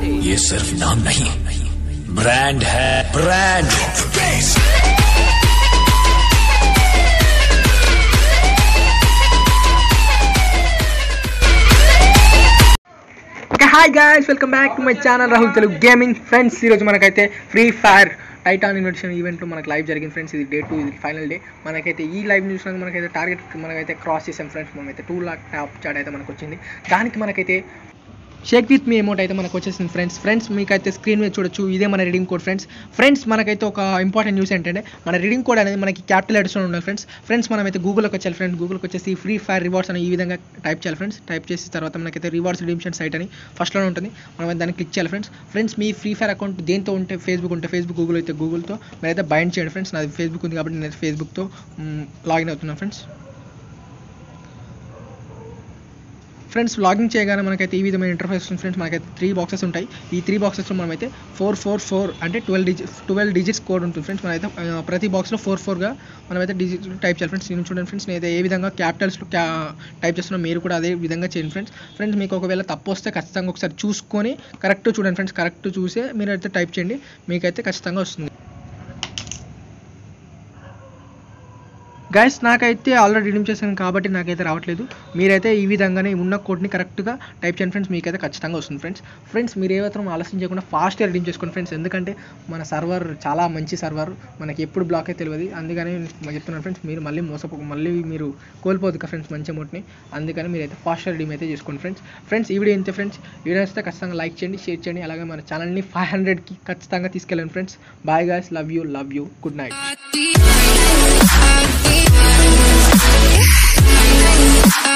ये सिर्फ नाम नहीं ब्रांड है brand okay hi guys welcome back to my channel Rahul Telugu gaming friends ఈరోజు మనకైతే ఫ్రీ ఫైర్ టైటాన్ ఇన్వెన్షన్ ఈవెంట్లో మనకు లైవ్ జరిగింది ఫ్రెండ్స్ ఇది డే టూ ఇది ఫైనల్ డే మనకైతే ఈ లైవ్ చూసినాక మనకైతే టార్గెట్ మనకైతే క్రాస్ చేసాం ఫ్రెండ్స్ మనమైతే టూ లాక్ టాప్ చాట్ అయితే మనకు వచ్చింది దానికి మనకైతే షేక్ విత్ మీ అమౌంట్ అయితే మనకు వచ్చేసింది ఫ్రెండ్స్ ఫ్రెండ్స్ మీకైతే స్క్రీన్ మీద చూడొచ్చు ఇదే మన రీడింగ్ కోడ్ ఫ్రెండ్స్ ఫ్రెండ్స్ మనకైతే ఒక ఇంపార్టెంట్ న్యూస్ ఏంటంటే మన రీడింగ్ కోడ్ అనేది మనకి క్యాపిటల్ లెటర్స్లో ఉండాలి ఫ్రెండ్స్ ఫ్రెండ్స్ మనమైతే గూగుల్కి వచ్చాలి ఫ్రెండ్స్ గూగుల్కి వచ్చేసి ఫ్రీ ఫైర్ రివార్డ్స్ అని ఈ విధంగా టైప్ చేయాలి ఫ్రెండ్స్ టైప్ చేసిన తర్వాత మనకైతే రివార్డ్స్ రిడీమ్షన్ సైట్ అని ఫస్ట్లోనే ఉంటుంది మనం దాన్ని క్లిక్ చేయాలి ఫ్రెండ్స్ ఫ్రెండ్స్ మీ ఫ్రీ ఫైర్ అకౌంట్ దేంతో ఉంటే ఫేస్బుక్ ఉంటే ఫేస్బుక్ గూగుల్ అయితే గూగుల్తో మీరైతే బైండ్ చేయండి ఫ్రెండ్స్ నాది ఫేస్బుక్ ఉంది కాబట్టి నేనైతే ఫేస్బుక్తో లాగిన్ అవుతున్నాను ఫ్రెండ్స్ ఫ్రెండ్స్ లాగిన్ చేయగానే మనకైతే ఈ విధమైన ఇంటర్ఫేస్ వస్తుంది ఫ్రెండ్స్ మనకైతే త్రీ బాక్సెస్ ఉంటాయి ఈ త్రీ బాక్సెస్లో మనమైతే ఫోర్ ఫోర్ ఫోర్ అంటే twelve digits twelve digits code ఉంటుంది ఫ్రెండ్స్ మనమైతే ఆ, ప్రతి బాక్స్లో ఫోర్ ఫోర్గా మనమైతే డిజిట్ టైప్ చేయాలి ఫ్రెండ్స్ నేను చూడండి ఫ్రెండ్స్ నేనైతే ఏ విధంగా క్యాపిటల్స్లో క్యా టైప్ చేస్తున్నా మీరు కూడా అదే విధంగా చేయండి ఫ్రెండ్స్ ఫ్రెండ్స్ మీకు ఒకవేళ తప్పు వస్తే ఖచ్చితంగా ఒకసారి చూసుకొని కరెక్ట్ చూడండి ఫ్రెండ్స్ కరెక్ట్ చూసే మీరు అయితే టైప్ చేయండి మీకైతే ఖచ్చితంగా వస్తుంది గైస్ నాకైతే ఆల్రెడీ రిడీమ్ చేశాను కాబట్టి నాకైతే రావట్లేదు మీరైతే ఈ విధంగానే ఉన్న కోడ్ని కరెక్ట్గా టైప్ చేయండి ఫ్రెండ్స్ మీకైతే ఖచ్చితంగా వస్తుంది ఫ్రెండ్స్ ఫ్రెండ్స్ మీరు ఏమాత్రం ఆలస్యం చేయకుండా ఫాస్ట్గా రిడీమ్ చేసుకోండి ఫ్రెండ్స్ ఎందుకంటే మన సర్వర్ చాలా మంచి సర్వర్ మనకి ఎప్పుడు బ్లాక్ అయితే తెలియదు అందుకని నేను చెప్తున్నాను ఫ్రెండ్స్ మీరు మళ్ళీ మోసపో మళ్ళీ మీరు కోల్పోదు కదా ఫ్రెండ్స్ మంచి అమౌంట్ని అందుకని మీరైతే ఫాస్ట్గా రిడీమ్ అయితే చేసుకోండి ఫ్రెండ్స్ ఫ్రెండ్స్ ఈ వీడియో ఇంతే ఫ్రెండ్స్ వీడియో వస్తే ఖచ్చితంగా లైక్ చేయండి షేర్ చేయండి అలాగే మన ఛానల్ని ఫైవ్ హండ్రెడ్కి ఖచ్చితంగా తీసుకెళ్ళండి friends bye guys love you love you good night I